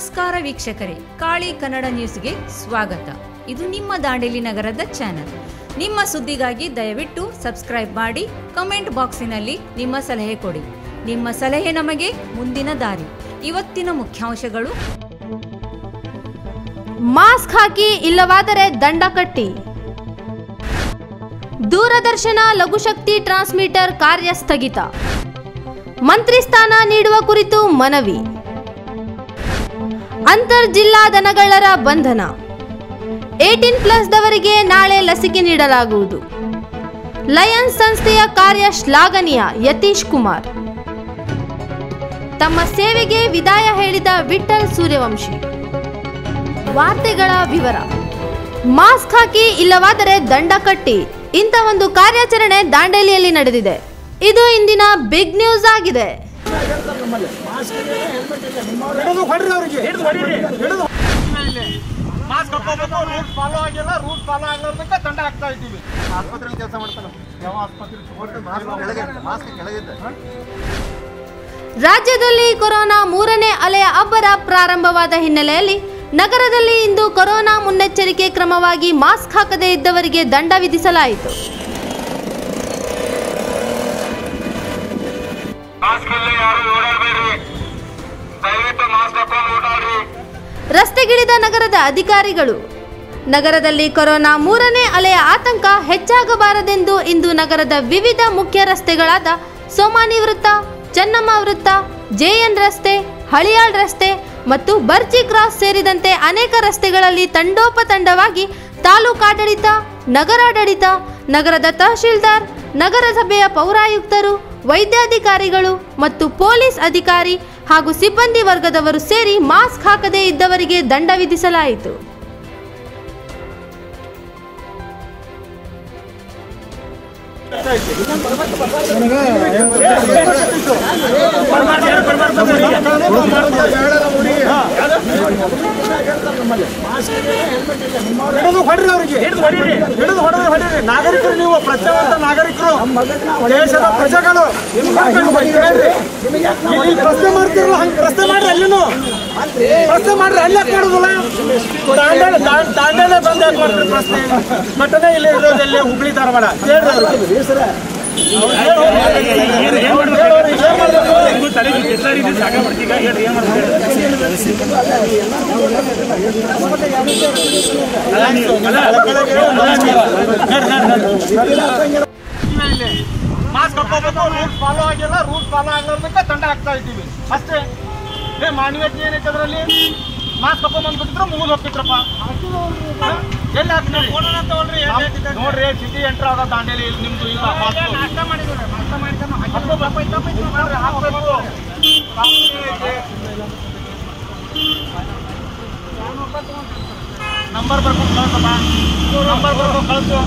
ನಮಸ್ಕಾರ ವೀಕ್ಷಕರೇ ಕಾಳಿ ಕನ್ನಡ ನ್ಯೂಸ್ಗೆ ಸ್ವಾಗತ ಇದು ನಿಮ್ಮ ದಾಂಡೇಲಿ ನಗರದ ಚಾನಲ್ ನಿಮ್ಮ ಸುದ್ದಿಗಾಗಿ ದಯವಿಟ್ಟು ಸಬ್ಸ್ಕ್ರೈಬ್ ಮಾಡಿ ಕಮೆಂಟ್ ಬಾಕ್ಸಿನಲ್ಲಿ ನಿಮ್ಮ ಸಲಹೆ ಕೊಡಿ ನಿಮ್ಮ ಸಲಹೆ ನಮಗೆ ಮುಂದಿನ ದಾರಿ ಇವತ್ತಿನ ಮುಖ್ಯಾಂಶಗಳು ಮಾಸ್ಕ್ ಹಾಕಿ ಇಲ್ಲವಾದರೆ ದಂಡ ಕಟ್ಟಿ ದೂರದರ್ಶನ ಲಘುಶಕ್ತಿ ಟ್ರಾನ್ಸ್ಮಿಟರ್ ಕಾರ್ಯ ಸ್ಥಗಿತ ಮಂತ್ರಿ ಸ್ಥಾನ ನೀಡುವ ಕುರಿತು ಮನವಿ ಅಂತರ್ ಜಿಲ್ಲಾ ದನಗಳರ ಬಂಧನ ಏಟೀನ್ ಪ್ಲಸ್ ದವರಿಗೆ ನಾಳೆ ಲಸಿಕೆ ನೀಡಲಾಗುವುದು ಲಯನ್ಸ್ ಸಂಸ್ಥೆಯ ಕಾರ್ಯ ಶ್ಲಾಘನೀಯ ಯತೀಶ್ ಕುಮಾರ್ ತಮ್ಮ ಸೇವೆಗೆ ವಿದಾಯ ಹೇಳಿದ ವಿಠಲ್ ಸೂರ್ಯವಂಶಿ ವಾರ್ತೆಗಳ ವಿವರ ಮಾಸ್ಕ್ ಹಾಕಿ ಇಲ್ಲವಾದರೆ ದಂಡ ಕಟ್ಟಿ ಇಂಥ ಒಂದು ಕಾರ್ಯಾಚರಣೆ ದಾಂಡೇಲಿಯಲ್ಲಿ ನಡೆದಿದೆ ಇದು ಇಂದಿನ ಬಿಗ್ ನ್ಯೂಸ್ ಆಗಿದೆ ಹಿಡಿದು ಹೊಡ್ರಿ ಅವ್ರಿಗೆ ಹಿಡಿದು ಹೊಡೀರಿ ಹಿಡಿದು ಮಾಸ್ಕ್ ಹಾಕೋಬೇಕು ರೂಟ್ ಫಾಲೋ ಆಗಿಲ್ಲ ರೂಟ್ ಫಾಲೋ ಆಗಿರೋದಕ್ಕೆ ದಂಡ ಹಾಕ್ತಾ ಇದ್ದೀವಿ ಆಸ್ಪತ್ರೆಯಲ್ಲಿ ಕೆಲಸ ಮಾಡ್ತಾನೆ ಯಾವ ಆಸ್ಪತ್ರೆ ಮಾಸ್ಕ್ ಕೆಳಗೆ ಮಾಸ್ಕ್ ಕೆಳಗಿದ್ದ ರಾಜ್ಯದಲ್ಲಿ ಕೊರೋನಾ ಮೂರನೇ ಅಲೆಯ ಅಬ್ಬರ ಪ್ರಾರಂಭವಾದ ಹಿನ್ನೆಲೆಯಲ್ಲಿ ನಗರದಲ್ಲಿ ಇಂದು ಕೊರೋನಾ ಮುನ್ನೆಚ್ಚರಿಕೆ ಕ್ರಮವಾಗಿ ಮಾಸ್ಕ್ ಹಾಕದೇ ಇದ್ದವರಿಗೆ ದಂಡ ವಿಧಿಸಲಾಯಿತು ಮಾಸ್ಕ್ ಇಲ್ಲ ಯಾರು ಓಡಾಡಬೇಡ್ರಿ ದಯವಿಟ್ಟು ಮಾಸ್ಕ್ ಹಾಕೊಂಡು ಓಡಾಡ್ರಿ ರಸ್ತೆಗಿಳಿದ ನಗರದ ಅಧಿಕಾರಿಗಳು ನಗರದಲ್ಲಿ ಕೊರೋನಾ ಮೂರನೇ ಅಲೆಯ ಆತಂಕ ಹೆಚ್ಚಾಗಬಾರದೆಂದು ಇಂದು ನಗರದ ವಿವಿಧ ಮುಖ್ಯ ರಸ್ತೆಗಳಾದ ಸೋಮಾನಿ ವೃತ್ತ ಚೆನ್ನಮ್ಮ ವೃತ್ತ ಜೆಎನ್ ರಸ್ತೆ ಹಳಿಯಾಳ್ ರಸ್ತೆ ಮತ್ತು ಬರ್ಜಿ ಕ್ರಾಸ್ ಸೇರಿದಂತೆ ಅನೇಕ ರಸ್ತೆಗಳಲ್ಲಿ ತಂಡೋಪತಂಡವಾಗಿ ತಾಲೂಕಾಡಳಿತ ನಗರಾಡಳಿತ ನಗರದ ತಹಶೀಲ್ದಾರ್ ನಗರಸಭೆಯ ಪೌರಾಯುಕ್ತರು ವೈದ್ಯಾಧಿಕಾರಿಗಳು ಮತ್ತು ಪೊಲೀಸ್ ಅಧಿಕಾರಿ ಹಾಗೂ ಸಿಬ್ಬಂದಿ ವರ್ಗದವರು ಸೇರಿ ಮಾಸ್ಕ್ ಹಾಕದೇ ಇದ್ದವರಿಗೆ ದಂಡ ವಿಧಿಸಲಾಯಿತು ಹಿಡಿದು ಹೊಡ್ರಿ ಅವ್ರಿಗೆ ಹಿಡಿದು ಹೊಡೀರಿ ಹಿಡಿದು ಹೊಡೆದು ಹೊಡೀರಿ ನಾಗರಿಕರು ನೀವು ಪ್ರಜ್ಞಾವಂತ ನಾಗರಿಕರು ದೇಶದ ಪ್ರಜೆಗಳು ಕೇಳ್ರಿ. ಇಲ್ಲಿ ಪ್ರಶ್ನೆ ಮಾಡ್ತಿರಲ್ಲ ಹಂಗೆ ಪ್ರಶ್ನೆ ಮಾಡ್ರಿ ಅಲ್ಲಿನೂ ಪ್ರಶ್ನೆ ಮಾಡ್ರಿ ಅಲ್ಲಿ ಯಾಕೆ ಮಾಡೋದಿಲ್ಲ ದಾಂಡೇಲಿ ದಾಂಡ್- ದಾಂಡೇಲಿ ಬಂದು ಯಾಕೆ ಮಾಡ್ರಿ ಪ್ರಶ್ನೆ ಘಟನೆ ಇಲ್ಲಿ ಇರೋದಲ್ಲಿ ಹುಬ್ಳಿ ಧಾರವಾಡ ಕೇಳ್ರಿ ಅವ್ರಿಗೆ ಮಾಸ್ಕ್ ಹಾಕೋಬೇಕು ರೂಟ್ ಫಾಲೋ ಆಗಿಲ್ಲ ರೂಟ್ ಫಾಲೋ ಆಗಿರೋದಕ್ಕೆ ದಂಡ ಹಾಕ್ತಾ ಇದ್ದೀವಿ ಅಷ್ಟೇ ಏ ಮಾನವೀಯತೆ ಏನೈತೆ ಅದರಲ್ಲಿ ಮಾಸ್ಕ್ ಹಾಕೊಂಡ್ ಬಂದ್ಬಿಟ್ಟಿದ್ರೆ ಮುಗಿದು ಹೋಗ್ತಿದ್ರಪ್ಪ ಹ? ಎಲ್ಲಿ ಹಾಕ್ತೀರಿ ನಮ್- ನೋಡ್ರಿ ಸಿಟಿ ಎಂಟ್ರ್ ಆಗೋ ದಾಂಡೇಲಿ ಇಲ್ಲಿ ನಿಮ್ದು ಈಗ ಹಾಕ್ಬೇಕು ನಂಬರ್ ಬರ್ಕೊಂಡು ಕಳ್ಸಪ್ಪ ನಂಬರ್ ಬರ್ಕೊಂಡು ಕಳಿಸು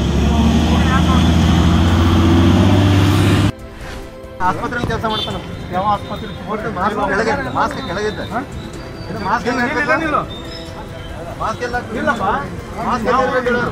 ಆಸ್ಪತ್ರೆಯಲ್ಲಿ ಕೆಲಸ ಮಾಡ್ತಾನೆ ಯಾವ ಆಸ್ಪತ್ರೆ ಮಾಸ್ಕ್ ಕೆಳಗೆ ಮಾಸ್ಕ್ ಕೆಳಗಿದ್ದ ಇದು ಮಾಸ್ಕ್ ಎಲ್ಲ ಹಾಕ್ಬೇಕು? ಮಾಸ್ಕ್ ಎಲ್ಲ ಹಾಕ್ಬೇಕು. ಇಲ್ಲಪ್ಪ. ಮಾಸ್ಕ್ ಎಲ್ಲ ಇರ್ಬೇಕು ಹೇಳು.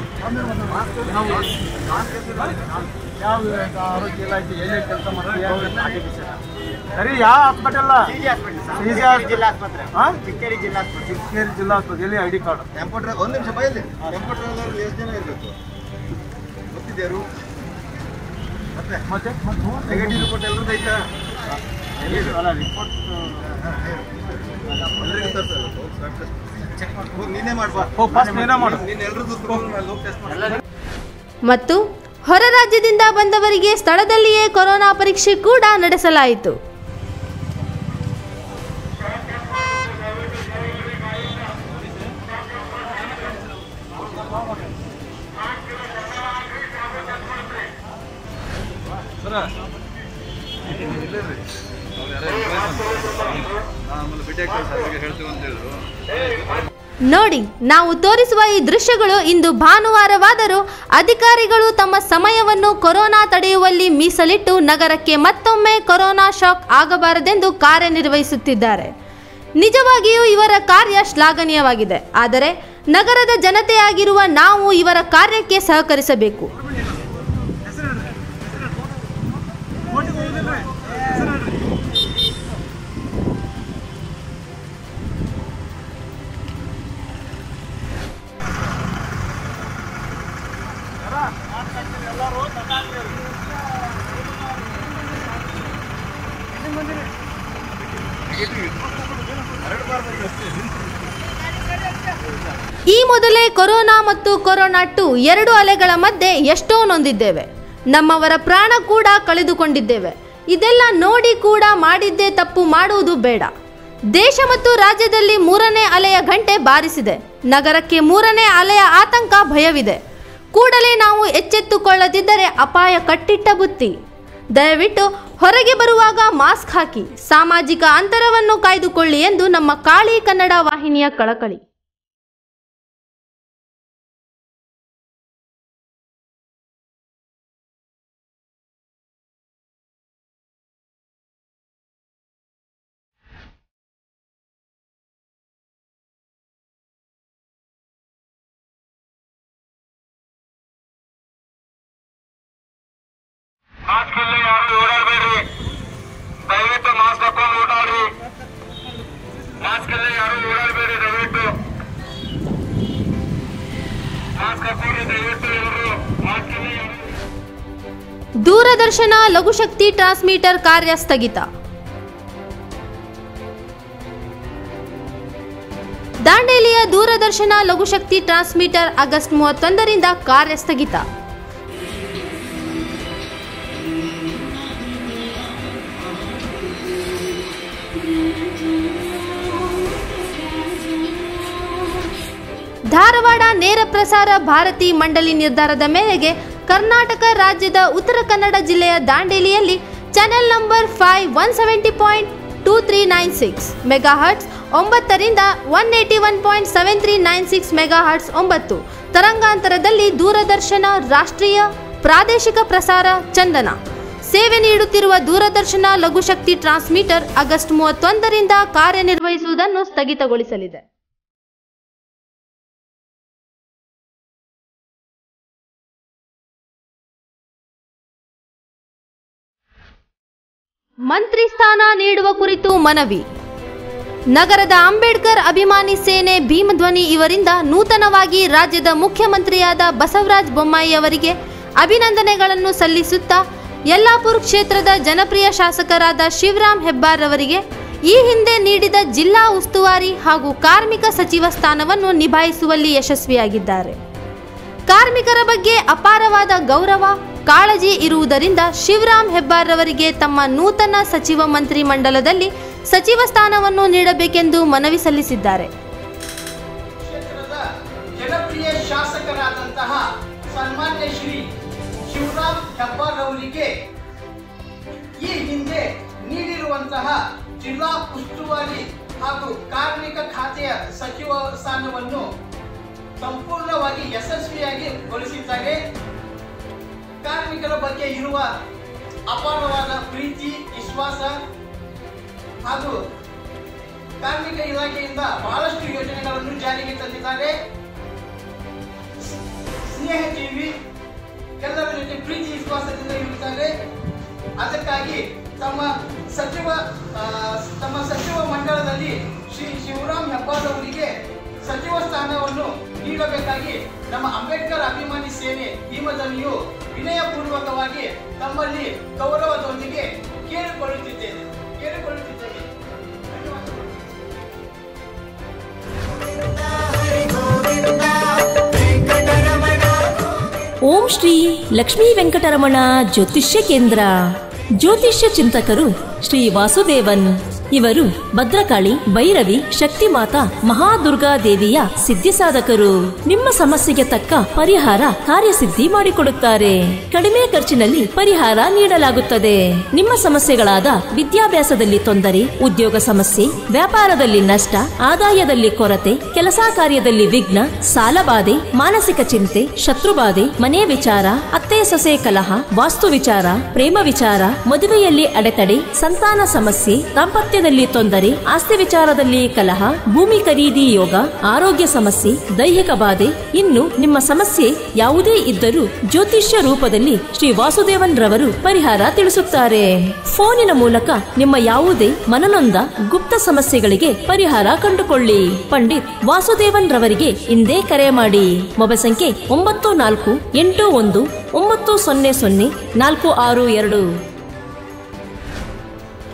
ಯಾವ ಆರೋಗ್ಯ ಇಲಾಖೆ ಏನೇ ಕೆಲಸ ಮಾಡ್ತೀಯ ಸರಿ ಯಾವ ಹಾಸ್ಪಿಟಲ್ ಜಿಲ್ಲಾ ಆಸ್ಪತ್ರೆ ಚಿಕ್ಕೇರಿ ಜಿಲ್ಲಾ ಆಸ್ಪತ್ರೆ ಚಿಕ್ಕೇರಿ ಜಿಲ್ಲಾ ಆಸ್ಪತ್ರೆ ಎಲ್ಲಿ ಐ ಡಿ ಕಾರ್ಡ್ ಟೆಂಪೋ ಟ್ರಾ- ಒಂದ್ ನಿಮಿಷ ಬೈಲಿ ಟೆಂಪೋ ಟ್ರಾವೆಲರ್ ಎಷ್ಟು ಜನ ಇರ್ಬೇಕು ಗೊತ್ತಿದ್ಯಾರು ಮತ್ತೆ ಮತ್ತೆ ನೆಗೆಟಿವ್ ರಿಪೋರ್ಟ್ ಎಲ್ಲರದ್ದು ಐತಾ ರಿಪೋರ್ಟ್ ಎಲ್ಲರಿಗೂ ತರ್ಸಲ್ಲ ಹೋಗಿ ನೀನೇ ಮಾಡ್ಬಾ ಹೋಗಿ ಫಸ್ಟ್ ನೀನೇ ಮಾಡು ನೀನು ಎಲ್ರದ್ದು ಹೋಗಿ ಟೆಸ್ಟ್ ಮಾಡಿ ಮತ್ತು ಹೊರ ರಾಜ್ಯದಿಂದ ಬಂದವರಿಗೆ ಸ್ಥಳದಲ್ಲಿಯೇ ಕೊರೋನಾ ಪರೀಕ್ಷೆ ಕೂಡ ನಡೆಸಲಾಯಿತು ಆಮೇಲೆ ಭೇಟಿ ಆಗ್ತಾರೆ ಸರ್ಗೆ ಹೇಳ್ತೀವಿ ಅಂತ ಹೇಳಿದ್ರು ನೋಡಿ ನಾವು ತೋರಿಸುವ ಈ ದೃಶ್ಯಗಳು ಇಂದು ಭಾನುವಾರವಾದರೂ ಅಧಿಕಾರಿಗಳು ತಮ್ಮ ಸಮಯವನ್ನು ಕೊರೋನಾ ತಡೆಯುವಲ್ಲಿ ಮೀಸಲಿಟ್ಟು ನಗರಕ್ಕೆ ಮತ್ತೊಮ್ಮೆ ಕೊರೋನಾ ಶಾಕ್ ಆಗಬಾರದೆಂದು ಕಾರ್ಯನಿರ್ವಹಿಸುತ್ತಿದ್ದಾರೆ ನಿಜವಾಗಿಯೂ ಇವರ ಕಾರ್ಯ ಶ್ಲಾಘನೀಯವಾಗಿದೆ ಆದರೆ ನಗರದ ಜನತೆಯಾಗಿರುವ ನಾವು ಇವರ ಕಾರ್ಯಕ್ಕೆ ಸಹಕರಿಸಬೇಕು ಈ ಮೊದಲೇ ಕೊರೋನಾ ಮತ್ತು ಕೊರೋನಾ ಟು ಎರಡು ಅಲೆಗಳ ಮಧ್ಯೆ ಎಷ್ಟೋ ನೊಂದಿದ್ದೇವೆ ನಮ್ಮವರ ಪ್ರಾಣ ಕೂಡ ಕಳೆದುಕೊಂಡಿದ್ದೇವೆ ಇದೆಲ್ಲ ನೋಡಿ ಕೂಡ ಮಾಡಿದ್ದೇ ತಪ್ಪು ಮಾಡುವುದು ಬೇಡ ದೇಶ ಮತ್ತು ರಾಜ್ಯದಲ್ಲಿ ಮೂರನೇ ಅಲೆಯ ಗಂಟೆ ಬಾರಿಸಿದೆ ನಗರಕ್ಕೆ ಮೂರನೇ ಅಲೆಯ ಆತಂಕ ಭಯವಿದೆ ಕೂಡಲೇ ನಾವು ಎಚ್ಚೆತ್ತುಕೊಳ್ಳದಿದ್ದರೆ ಅಪಾಯ ಕಟ್ಟಿಟ್ಟ ಬುತ್ತಿ ದಯವಿಟ್ಟು ಹೊರಗೆ ಬರುವಾಗ ಮಾಸ್ಕ್ ಹಾಕಿ ಸಾಮಾಜಿಕ ಅಂತರವನ್ನು ಕಾಯ್ದುಕೊಳ್ಳಿ ಎಂದು ನಮ್ಮ ಕಾಳಿ ಕನ್ನಡ ವಾಹಿನಿಯ ಕಳಕಳಿ ಮಾಸ್ಕ್ ಇಲ್ಲ ಯಾರು ಓಡಾಡಬೇಡ್ರಿ ದಯವಿಟ್ಟು ಮಾಸ್ಕ್ ಹಾಕೊಂಡು ಓಡಾಡ್ರಿ ಮಾಸ್ಕ್ ಇಲ್ಲ ಯಾರು ಓಡಾಡಬೇಡ್ರಿ ದಯವಿಟ್ಟು ಮಾಸ್ಕ್ ಹಾಕೊಂಡ್ರಿ ದಯವಿಟ್ಟು ಎಲ್ಲರೂ ಮಾಸ್ಕ್ ಇಲ್ಲ ಯಾರು ದೂರದರ್ಶನ ಲಘುಶಕ್ತಿ ಟ್ರಾನ್ಸ್ಮಿಟರ್ ಕಾರ್ಯ ಸ್ಥಗಿತ ದಾಂಡೇಲಿಯ ದೂರದರ್ಶನ ಲಘುಶಕ್ತಿ ಟ್ರಾನ್ಸ್ಮಿಟರ್ ಆಗಸ್ಟ್ ಮೂವತ್ತೊಂದರಿಂದ ಕಾರ್ಯ ಸ್ಥಗಿತ ಧಾರವಾಡ ನೇರ ಪ್ರಸಾರ ಭಾರತಿ ಮಂಡಳಿ ನಿರ್ಧಾರದ ಮೇರೆಗೆ ಕರ್ನಾಟಕ ರಾಜ್ಯದ ಉತ್ತರ ಕನ್ನಡ ಜಿಲ್ಲೆಯ ದಾಂಡೇಲಿಯಲ್ಲಿ channel number five one seventy point two three nine six megahertz ಒಂಬತ್ತರಿಂದ one eighty one point seven three nine six megahertz ಒಂಬತ್ತು ತರಂಗಾಂತರದಲ್ಲಿ ದೂರದರ್ಶನ ರಾಷ್ಟ್ರೀಯ ಪ್ರಾದೇಶಿಕ ಪ್ರಸಾರ ಚಂದನ ಸೇವೆ ನೀಡುತ್ತಿರುವ ದೂರದರ್ಶನ ಲಘುಶಕ್ತಿ ಟ್ರಾನ್ಸ್ಮಿಟರ್ ಆಗಸ್ಟ್ ಮೂವತ್ತೊಂದರಿಂದ ಕಾರ್ಯನಿರ್ವಹಿಸುವುದನ್ನು ಸ್ಥಗಿತಗೊಳಿಸಲಿದೆ ಮಂತ್ರಿ ಸ್ಥಾನ ನೀಡುವ ಕುರಿತು ಮನವಿ ನಗರದ ಅಂಬೇಡ್ಕರ್ ಅಭಿಮಾನಿ ಸೇನೆ ಭೀಮಧ್ವನಿ ಇವರಿಂದ ನೂತನವಾಗಿ ರಾಜ್ಯದ ಮುಖ್ಯಮಂತ್ರಿಯಾದ ಬಸವರಾಜ ಬೊಮ್ಮಾಯಿ ಅವರಿಗೆ ಅಭಿನಂದನೆಗಳನ್ನು ಸಲ್ಲಿಸುತ್ತಾ ಯಲ್ಲಾಪುರ ಕ್ಷೇತ್ರದ ಜನಪ್ರಿಯ ಶಾಸಕರಾದ ಶಿವರಾಮ್ ಹೆಬ್ಬಾರ್ ಅವರಿಗೆ ಈ ಹಿಂದೆ ನೀಡಿದ ಜಿಲ್ಲಾ ಉಸ್ತುವಾರಿ ಹಾಗೂ ಕಾರ್ಮಿಕ ಸಚಿವ ಸ್ಥಾನವನ್ನು ನಿಭಾಯಿಸುವಲ್ಲಿ ಯಶಸ್ವಿಯಾಗಿದ್ದಾರೆ ಕಾರ್ಮಿಕರ ಬಗ್ಗೆ ಅಪಾರವಾದ ಗೌರವ ಕಾಳಜಿ ಇರುವುದರಿಂದ ಶಿವರಾಮ್ ಹೆಬ್ಬಾರ್ ಅವರಿಗೆ ತಮ್ಮ ನೂತನ ಸಚಿವ ಮಂತ್ರಿ ಮಂಡಲದಲ್ಲಿ ಸಚಿವ ಸ್ಥಾನವನ್ನು ನೀಡಬೇಕೆಂದು ಮನವಿ ಸಲ್ಲಿಸಿದ್ದಾರೆ ಕ್ಷೇತ್ರದ ಜನಪ್ರಿಯ ಶಾಸಕರಾದಂತಹ ಸನ್ಮಾನ್ಯ ಶ್ರೀ ಶಿವರಾಮ್ ಹೆಬ್ಬಾರ್ ಅವರಿಗೆ ಈ ಹಿಂದೆ ನೀಡಿರುವಂತಹ ಜಿಲ್ಲಾ ಉಸ್ತುವಾರಿ ಹಾಗೂ ಕಾರ್ಮಿಕ ಖಾತೆಯ ಸಚಿವ ಸ್ಥಾನವನ್ನು ಸಂಪೂರ್ಣವಾಗಿ ಯಶಸ್ವಿಯಾಗಿ ಗೊಳಿಸಿದ್ದಾರೆ ಕಾರ್ಮಿಕರ ಬಗ್ಗೆ ಇರುವ ಅಪಾರವಾದ ಪ್ರೀತಿ ವಿಶ್ವಾಸ ಹಾಗೂ ಕಾರ್ಮಿಕ ಇಲಾಖೆಯಿಂದ ಬಹಳಷ್ಟು ಯೋಜನೆಗಳನ್ನು ಜಾರಿಗೆ ತಂದಿದ್ದಾರೆ ಸ್ನೇಹ ಜೀವಿ ಎಲ್ಲರ ಜೊತೆ ಪ್ರೀತಿ ವಿಶ್ವಾಸದಿಂದ ಇರುತ್ತಾರೆ ಅದಕ್ಕಾಗಿ ತಮ್ಮ ಸಚಿವ ಆ, ತಮ್ಮ ಸಚಿವ ಮಂಡಲದಲ್ಲಿ ಶ್ರೀ ಶಿವರಾಮ್ ಹೆಬ್ಬಾರ್ ಅವರಿಗೆ ಸಚಿವ ಸ್ಥಾನವನ್ನು ನೀಡಬೇಕಾಗಿ ನಮ್ಮ ಅಂಬೇಡ್ಕರ್ ಅಭಿಮಾನಿ ಸೇನೆ ಭೀಮದನಿಯು ವಿನಯಪೂರ್ವಕವಾಗಿ ತಮ್ಮಲ್ಲಿ ಗೌರವದೊಂದಿಗೆ ಕೇಳಿಕೊಳ್ಳುತ್ತಿದ್ದೇನೆ ಕೇಳಿಕೊಳ್ಳುತ್ತಿದ್ದೇನೆ ಧನ್ಯವಾದಗಳು ಓಂ ಶ್ರೀ ಲಕ್ಷ್ಮೀ ವೆಂಕಟರಮಣ ಜ್ಯೋತಿಷ್ಯ ಕೇಂದ್ರ ಜ್ಯೋತಿಷ್ಯ ಚಿಂತಕರು ಶ್ರೀ ವಾಸುದೇವನ್ ಇವರು ಭದ್ರಕಾಳಿ ಭೈರವಿ ಶಕ್ತಿ ಮಾತಾ ಮಹಾದುರ್ಗಾ ದೇವಿಯ ಸಿದ್ಧಿ ಸಾಧಕರು ನಿಮ್ಮ ಸಮಸ್ಯೆಗೆ ತಕ್ಕ ಪರಿಹಾರ ಕಾರ್ಯಸಿದ್ಧಿ ಮಾಡಿಕೊಡುತ್ತಾರೆ ಕಡಿಮೆ ಖರ್ಚಿನಲ್ಲಿ ಪರಿಹಾರ ನೀಡಲಾಗುತ್ತದೆ ನಿಮ್ಮ ಸಮಸ್ಯೆಗಳಾದ ವಿದ್ಯಾಭ್ಯಾಸದಲ್ಲಿ ತೊಂದರೆ ಉದ್ಯೋಗ ಸಮಸ್ಯೆ ವ್ಯಾಪಾರದಲ್ಲಿ ನಷ್ಟ ಆದಾಯದಲ್ಲಿ ಕೊರತೆ ಕೆಲಸ ಕಾರ್ಯದಲ್ಲಿ ವಿಘ್ನ ಸಾಲಬಾಧೆ ಮಾನಸಿಕ ಚಿಂತೆ ಶತ್ರುಬಾಧೆ ಮನೆ ವಿಚಾರ ಅತ್ತೆ ಸೊಸೆ ಕಲಹ ವಾಸ್ತು ವಿಚಾರ ಪ್ರೇಮ ವಿಚಾರ ಮದುವೆಯಲ್ಲಿ ಅಡೆತಡೆ ಸಂತಾನ ಸಮಸ್ಯೆ ದಾಂಪತ್ಯದಲ್ಲಿ ತೊಂದರೆ ಆಸ್ತಿ ವಿಚಾರದಲ್ಲಿ ಕಲಹ ಭೂಮಿ ಖರೀದಿ ಯೋಗ ಆರೋಗ್ಯ ಸಮಸ್ಯೆ ದೈಹಿಕ ಬಾಧೆ ಇನ್ನು ನಿಮ್ಮ ಸಮಸ್ಯೆ ಯಾವುದೇ ಇದ್ದರೂ ಜ್ಯೋತಿಷ್ಯ ರೂಪದಲ್ಲಿ ಶ್ರೀ ವಾಸುದೇವನ್ ರವರು ಪರಿಹಾರ ತಿಳಿಸುತ್ತಾರೆ ಫೋನಿನ ಮೂಲಕ ನಿಮ್ಮ ಯಾವುದೇ ಮನನೊಂದ ಗುಪ್ತ ಸಮಸ್ಯೆಗಳಿಗೆ ಪರಿಹಾರ ಕಂಡುಕೊಳ್ಳಿ ಪಂಡಿತ್ ವಾಸುದೇವನ್ ರವರಿಗೆ ಇಂದೇ ಕರೆ ಮಾಡಿ ಮೊಬೈಲ್ ಸಂಖ್ಯೆ ಒಂಬತ್ತು ನಾಲ್ಕು ಎಂಟು ಒಂದು ಒಂಬತ್ತು ಸೊನ್ನೆ ಸೊನ್ನೆ ನಾಲ್ಕು ಆರು ಎರಡು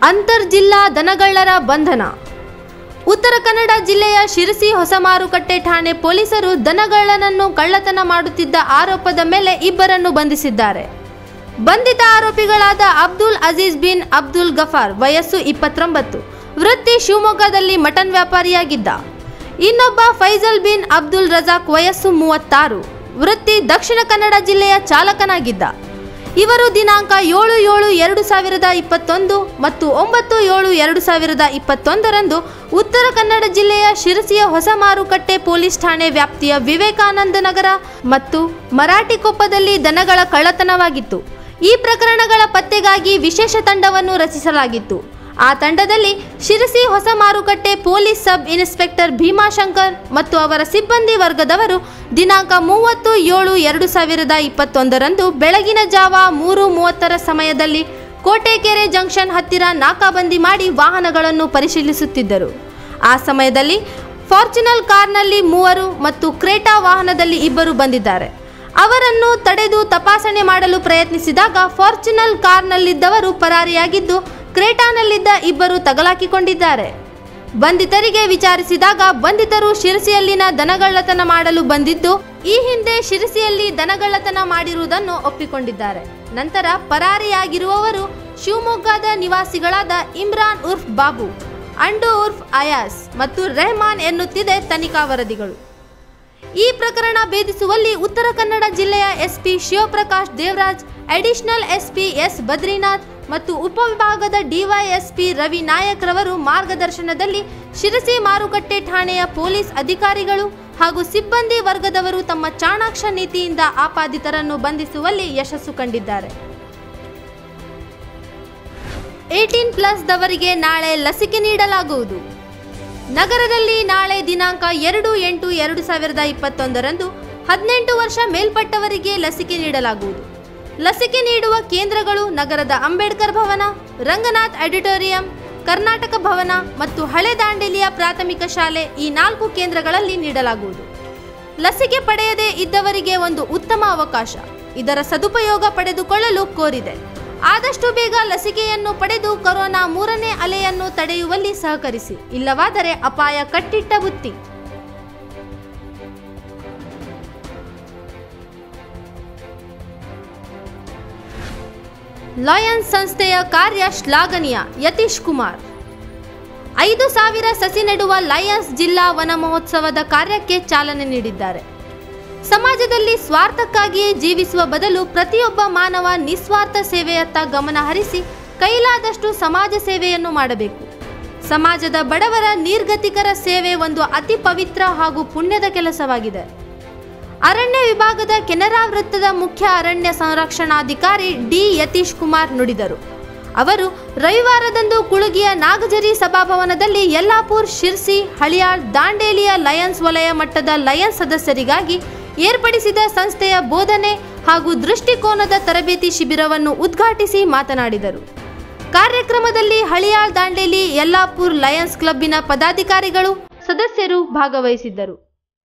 ಅಂತರ್ಜಿಲ್ಲಾ ದನಗಳ್ಳರ ಬಂಧನ ಉತ್ತರ ಕನ್ನಡ ಜಿಲ್ಲೆಯ ಶಿರಸಿ ಹೊಸ ಮಾರುಕಟ್ಟೆ ಠಾಣೆ ಪೊಲೀಸರು ದನಗಳ್ಳನನ್ನು ಕಳ್ಳತನ ಮಾಡುತ್ತಿದ್ದ ಆರೋಪದ ಮೇಲೆ ಇಬ್ಬರನ್ನು ಬಂಧಿಸಿದ್ದಾರೆ ಬಂಧಿತ ಆರೋಪಿಗಳಾದ ಅಬ್ದುಲ್ ಅಜೀಜ್ ಬಿನ್ ಅಬ್ದುಲ್ ಗಫಾರ್ ವಯಸ್ಸು ಇಪ್ಪತ್ತೊಂಬತ್ತು ವೃತ್ತಿ ಶಿವಮೊಗ್ಗದಲ್ಲಿ ಮಟನ್ ವ್ಯಾಪಾರಿಯಾಗಿದ್ದ ಇನ್ನೊಬ್ಬ ಫೈಜಲ್ ಬಿನ್ ಅಬ್ದುಲ್ ರಜಾಕ್ ವಯಸ್ಸು ಮೂವತ್ತಾರು ವೃತ್ತಿ ದಕ್ಷಿಣ ಕನ್ನಡ ಜಿಲ್ಲೆಯ ಚಾಲಕನಾಗಿದ್ದ ಇವರು ದಿನಾಂಕ ಏಳು ಏಳು ಎರಡು ಸಾವಿರದ ಇಪ್ಪತ್ತೊಂದು ಮತ್ತು ಒಂಬತ್ತು ಏಳು ಎರಡು ಸಾವಿರದ ಇಪ್ಪತ್ತೊಂದರಂದು ಉತ್ತರ ಕನ್ನಡ ಜಿಲ್ಲೆಯ ಶಿರಸಿಯ ಹೊಸ ಮಾರುಕಟ್ಟೆ ಪೊಲೀಸ್ ಠಾಣೆ ವ್ಯಾಪ್ತಿಯ ವಿವೇಕಾನಂದ ನಗರ ಮತ್ತು ಮರಾಠಿಕೊಪ್ಪದಲ್ಲಿ ದನಗಳ ಕಳ್ಳತನವಾಗಿತ್ತು ಈ ಪ್ರಕರಣಗಳ ಪತ್ತೆಗಾಗಿ ವಿಶೇಷ ತಂಡವನ್ನು ರಚಿಸಲಾಗಿತ್ತು ಆ ತಂಡದಲ್ಲಿ ಶಿರಸಿ ಹೊಸ ಮಾರುಕಟ್ಟೆ ಪೊಲೀಸ್ ಸಬ್ ಇನ್ಸ್ಪೆಕ್ಟರ್ ಭೀಮಾಶಂಕರ್ ಮತ್ತು ಅವರ ಸಿಬ್ಬಂದಿ ವರ್ಗದವರು ದಿನಾಂಕ ಮೂವತ್ತು ಏಳು ಎರಡು ಸಾವಿರದ ಇಪ್ಪತ್ತೊಂದರಂದು ಬೆಳಗಿನ ಜಾವ ಮೂರು ಮೂವತ್ತರ ಸಮಯದಲ್ಲಿ ಕೋಟೆಕೆರೆ ಜಂಕ್ಷನ್ ಹತ್ತಿರ ನಾಕಾಬಂದಿ ಮಾಡಿ ವಾಹನಗಳನ್ನು ಪರಿಶೀಲಿಸುತ್ತಿದ್ದರು ಆ ಸಮಯದಲ್ಲಿ ಫಾರ್ಚುನಲ್ ಕಾರ್ನಲ್ಲಿ ಮೂವರು ಮತ್ತು ಕ್ರೇಟಾ ವಾಹನದಲ್ಲಿ ಇಬ್ಬರು ಬಂದಿದ್ದಾರೆ ಅವರನ್ನು ತಡೆದು ತಪಾಸಣೆ ಮಾಡಲು ಪ್ರಯತ್ನಿಸಿದಾಗ ಫಾರ್ಚುನಲ್ ಕಾರ್ನಲ್ಲಿದ್ದವರು ಪರಾರಿಯಾಗಿದ್ದು ಕ್ರೇಟಾನಲ್ಲಿದ್ದ ಇಬ್ಬರು ತಗಲಾಕಿಕೊಂಡಿದ್ದಾರೆ ಬಂಧಿತರಿಗೆ ವಿಚಾರಿಸಿದಾಗ ಬಂಧಿತರು ಶಿರಸಿಯಲ್ಲಿನ ದನಗಳ್ಳತನ ಮಾಡಲು ಬಂದಿದ್ದು ಈ ಹಿಂದೆ ಶಿರಸಿಯಲ್ಲಿ ದನಗಳ್ಳತನ ಮಾಡಿರುವುದನ್ನು ಒಪ್ಪಿಕೊಂಡಿದ್ದಾರೆ ನಂತರ ಪರಾರಿಯಾಗಿರುವವರು ಶಿವಮೊಗ್ಗದ ನಿವಾಸಿಗಳಾದ ಇಮ್ರಾನ್ ಉರ್ಫ್ ಬಾಬು ಅಂಡು ಉರ್ಫ್ ಅಯಾಸ್ ಮತ್ತು ರೆಹಮಾನ್ ಎನ್ನುತ್ತಿದೆ ತನಿಖಾ ವರದಿಗಳು ಈ ಪ್ರಕರಣ ಭೇದಿಸುವಲ್ಲಿ ಉತ್ತರ ಕನ್ನಡ ಜಿಲ್ಲೆಯ SP Shivaprakash Devaraj additional SP S Badrinath ಮತ್ತು ಉಪವಿಭಾಗದ ಡಿವೈಎಸ್ಪಿ ರವಿ ನಾಯಕ್ ರವರು ಮಾರ್ಗದರ್ಶನದಲ್ಲಿ ಶಿರಸಿ ಮಾರುಕಟ್ಟೆ ಠಾಣೆಯ ಪೊಲೀಸ್ ಅಧಿಕಾರಿಗಳು ಹಾಗೂ ಸಿಬ್ಬಂದಿ ವರ್ಗದವರು ತಮ್ಮ ಚಾಣಾಕ್ಷ ನೀತಿಯಿಂದ ಆಪಾದಿತರನ್ನು ಬಂಧಿಸುವಲ್ಲಿ ಯಶಸ್ಸು ಕಂಡಿದ್ದಾರೆ ಏಟೀನ್ ಪ್ಲಸ್ ದವರಿಗೆ ನಾಳೆ ಲಸಿಕೆ ನೀಡಲಾಗುವುದು ನಗರದಲ್ಲಿ ನಾಳೆ ದಿನಾಂಕ ಎರಡು ಎಂಟು ಎರಡು ಸಾವಿರದ ಇಪ್ಪತ್ತೊಂದರಂದು ಹದಿನೆಂಟು ವರ್ಷ ಮೇಲ್ಪಟ್ಟವರಿಗೆ ಲಸಿಕೆ ನೀಡಲಾಗುವುದು ಲಸಿಕೆ ನೀಡುವ ಕೇಂದ್ರಗಳು ನಗರದ ಅಂಬೇಡ್ಕರ್ ಭವನ ರಂಗನಾಥ್ ಆಡಿಟೋರಿಯಂ ಕರ್ನಾಟಕ ಭವನ ಮತ್ತು ಹಳೆ ದಾಂಡೇಲಿಯ ಪ್ರಾಥಮಿಕ ಶಾಲೆ ಈ ನಾಲ್ಕು ಕೇಂದ್ರಗಳಲ್ಲಿ ನೀಡಲಾಗುವುದು ಲಸಿಕೆ ಪಡೆಯದೇ ಇದ್ದವರಿಗೆ ಒಂದು ಉತ್ತಮ ಅವಕಾಶ ಇದರ ಸದುಪಯೋಗ ಪಡೆದುಕೊಳ್ಳಲು ಕೋರಿದೆ ಆದಷ್ಟು ಬೇಗ ಲಸಿಕೆಯನ್ನು ಪಡೆದು ಕೊರೋನಾ ಮೂರನೇ ಅಲೆಯನ್ನು ತಡೆಯುವಲ್ಲಿ ಸಹಕರಿಸಿ ಇಲ್ಲವಾದರೆ ಅಪಾಯ ಕಟ್ಟಿಟ್ಟ ಬುತ್ತಿ ಲಾಯನ್ಸ್ ಸಂಸ್ಥೆಯ ಕಾರ್ಯ ಶ್ಲಾಘನೀಯ ಯತೀಶ್ ಕುಮಾರ್ ಐದು ಸಾವಿರ ಸಸಿ ನೆಡುವ ಲಯನ್ಸ್ ಜಿಲ್ಲಾ ವನ ಮಹೋತ್ಸವದ ಕಾರ್ಯಕ್ಕೆ ಚಾಲನೆ ನೀಡಿದ್ದಾರೆ ಸಮಾಜದಲ್ಲಿ ಸ್ವಾರ್ಥಕ್ಕಾಗಿಯೇ ಜೀವಿಸುವ ಬದಲು ಪ್ರತಿಯೊಬ್ಬ ಮಾನವ ನಿಸ್ವಾರ್ಥ ಸೇವೆಯತ್ತ ಗಮನ ಹರಿಸಿ ಕೈಲಾದಷ್ಟು ಸಮಾಜ ಸೇವೆಯನ್ನು ಮಾಡಬೇಕು ಸಮಾಜದ ಬಡವರ ನಿರ್ಗತಿಕರ ಸೇವೆ ಒಂದು ಅತಿ ಪವಿತ್ರ ಹಾಗೂ ಪುಣ್ಯದ ಕೆಲಸವಾಗಿದೆ ಅರಣ್ಯ ವಿಭಾಗದ ಕೆನರಾ ವೃತ್ತದ ಮುಖ್ಯ ಅರಣ್ಯ ಸಂರಕ್ಷಣಾಧಿಕಾರಿ ಡಿ ಯತೀಶ್ ಕುಮಾರ್ ನುಡಿದರು ಅವರು ರವಿವಾರದಂದು ಕುಳುಗಿಯ ನಾಗಜರಿ ಸಭಾಭವನದಲ್ಲಿ ಯಲ್ಲಾಪುರ್ ಶಿರ್ಸಿ ಹಳಿಯಾಳ್ ದಾಂಡೇಲಿಯ ಲಯನ್ಸ್ ವಲಯ ಮಟ್ಟದ ಲಯನ್ಸ್ ಸದಸ್ಯರಿಗಾಗಿ ಏರ್ಪಡಿಸಿದ ಸಂಸ್ಥೆಯ ಬೋಧನೆ ಹಾಗೂ ದೃಷ್ಟಿಕೋನದ ತರಬೇತಿ ಶಿಬಿರವನ್ನು ಉದ್ಘಾಟಿಸಿ ಮಾತನಾಡಿದರು ಕಾರ್ಯಕ್ರಮದಲ್ಲಿ ಹಳಿಯಾಳ್ ದಾಂಡೇಲಿ ಯಲ್ಲಾಪುರ್ ಲಯನ್ಸ್ ಕ್ಲಬ್ಬಿನ ಪದಾಧಿಕಾರಿಗಳು ಸದಸ್ಯರು ಭಾಗವಹಿಸಿದ್ದರು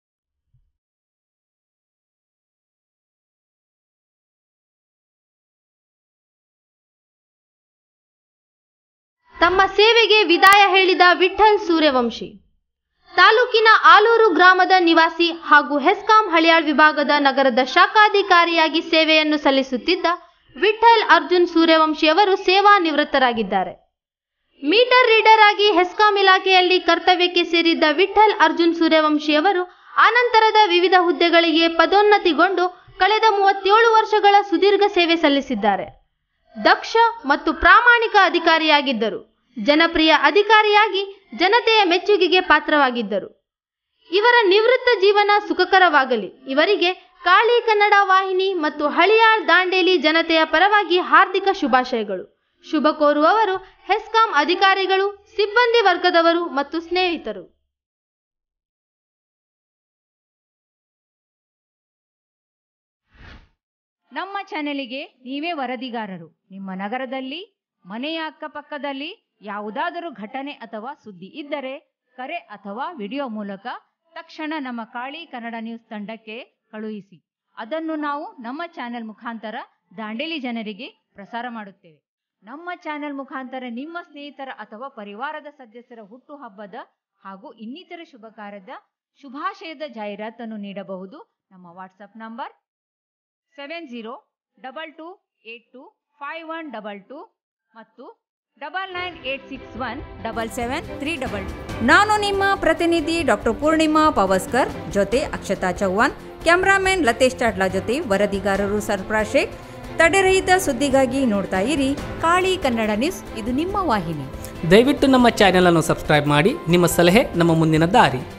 ತಮ್ಮ ಸೇವೆಗೆ ವಿದಾಯ ಹೇಳಿದ ವಿಠಲ್ ಸೂರ್ಯವಂಶಿ ತಾಲೂಕಿನ ಆಲೂರು ಗ್ರಾಮದ ನಿವಾಸಿ ಹಾಗೂ ಹೆಸ್ಕಾಂ ಹಳಿಯಾಳ್ ವಿಭಾಗದ ನಗರದ ಶಾಖಾಧಿಕಾರಿಯಾಗಿ ಸೇವೆಯನ್ನು ಸಲ್ಲಿಸುತ್ತಿದ್ದ ವಿಠಲ್ ಅರ್ಜುನ್ ಸೂರ್ಯವಂಶಿ ಅವರು ಸೇವಾ ನಿವೃತ್ತರಾಗಿದ್ದಾರೆ ಮೀಟರ್ ರೀಡರ್ ಆಗಿ ಹೆಸ್ಕಾಂ ಇಲಾಖೆಯಲ್ಲಿ ಕರ್ತವ್ಯಕ್ಕೆ ಸೇರಿದ್ದ ವಿಠಲ್ ಅರ್ಜುನ್ ಸೂರ್ಯವಂಶಿ ಅವರು ಆನಂತರದ ವಿವಿಧ ಹುದ್ದೆಗಳಿಗೆ ಪದೋನ್ನತಿಗೊಂಡು ಕಳೆದ ಮೂವತ್ತೇಳು ವರ್ಷಗಳ ಸುದೀರ್ಘ ಸೇವೆ ಸಲ್ಲಿಸಿದ್ದಾರೆ ದಕ್ಷ ಮತ್ತು ಪ್ರಾಮಾಣಿಕ ಅಧಿಕಾರಿಯಾಗಿದ್ದರು ಜನಪ್ರಿಯ ಅಧಿಕಾರಿಯಾಗಿ ಜನತೆಯ ಮೆಚ್ಚುಗೆಗೆ ಪಾತ್ರವಾಗಿದ್ದರು ಇವರ ನಿವೃತ್ತ ಜೀವನ ಸುಖಕರವಾಗಲಿ ಇವರಿಗೆ ಕಾಳಿ ಕನ್ನಡ ವಾಹಿನಿ ಮತ್ತು ಹಳಿಯಾಳ್ ದಾಂಡೇಲಿ ಜನತೆಯ ಪರವಾಗಿ ಹಾರ್ದಿಕ ಶುಭಾಶಯಗಳು ಶುಭ ಕೋರುವವರು ಹೆಸ್ಕಾಂ ಅಧಿಕಾರಿಗಳು ಸಿಬ್ಬಂದಿ ವರ್ಗದವರು ಮತ್ತು ಸ್ನೇಹಿತರು ನಮ್ಮ ಚಾನೆಲಿಗೆ ನೀವೇ ವರದಿಗಾರರು ನಿಮ್ಮ ನಗರದಲ್ಲಿ ಮನೆಯ ಅಕ್ಕಪಕ್ಕದಲ್ಲಿ ಯಾವುದಾದರೂ ಘಟನೆ ಅಥವಾ ಸುದ್ದಿ ಇದ್ದರೆ ಕರೆ ಅಥವಾ ವಿಡಿಯೋ ಮೂಲಕ ತಕ್ಷಣ ನಮ್ಮ ಕಾಳಿ ಕನ್ನಡ ನ್ಯೂಸ್ ತಂಡಕ್ಕೆ ಕಳುಹಿಸಿ ಅದನ್ನು ನಾವು ನಮ್ಮ ಚಾನೆಲ್ ಮುಖಾಂತರ ದಾಂಡೇಲಿ ಜನರಿಗೆ ಪ್ರಸಾರ ಮಾಡುತ್ತೇವೆ ನಮ್ಮ ಚಾನೆಲ್ ಮುಖಾಂತರ ನಿಮ್ಮ ಸ್ನೇಹಿತರ ಅಥವಾ ಪರಿವಾರದ ಸದಸ್ಯರ ಹುಟ್ಟುಹಬ್ಬದ ಹಾಗೂ ಇನ್ನಿತರ ಶುಭ ಕಾರ್ಯದ ಶುಭಾಶಯದ ಜಾಹೀರಾತನ್ನು ನೀಡಬಹುದು ನಮ್ಮ WhatsApp number seven zero double two eight two five one double two ಮತ್ತು double nine eight six one double seven three double ನಾನು ನಿಮ್ಮ ಪ್ರತಿನಿಧಿ ಡಾಕ್ಟರ್ ಪೂರ್ಣಿಮಾ ಪವಸ್ಕರ್ ಜೊತೆ ಅಕ್ಷತಾ ಚೌಹಾಣ್ ಕ್ಯಾಮ್ರಾಮನ್ ಲತೇಶ್ ಚಾಟ್ಲಾ ಜೊತೆ ವರದಿಗಾರರು ಸರ್ಫರಾಜ್ ಶೇಖ್ ತಡೆರಹಿತ ಸುದ್ದಿಗಾಗಿ ನೋಡ್ತಾ ಇರಿ ಕಾಳಿ ಕನ್ನಡ ನ್ಯೂಸ್ ಇದು ನಿಮ್ಮ ವಾಹಿನಿ ದಯವಿಟ್ಟು ನಮ್ಮ ಚಾನೆಲ್ ಅನ್ನು ಸಬ್ಸ್ಕ್ರೈಬ್ ಮಾಡಿ ನಿಮ್ಮ ಸಲಹೆ ನಮ್ಮ ಮುಂದಿನ ದಾರಿ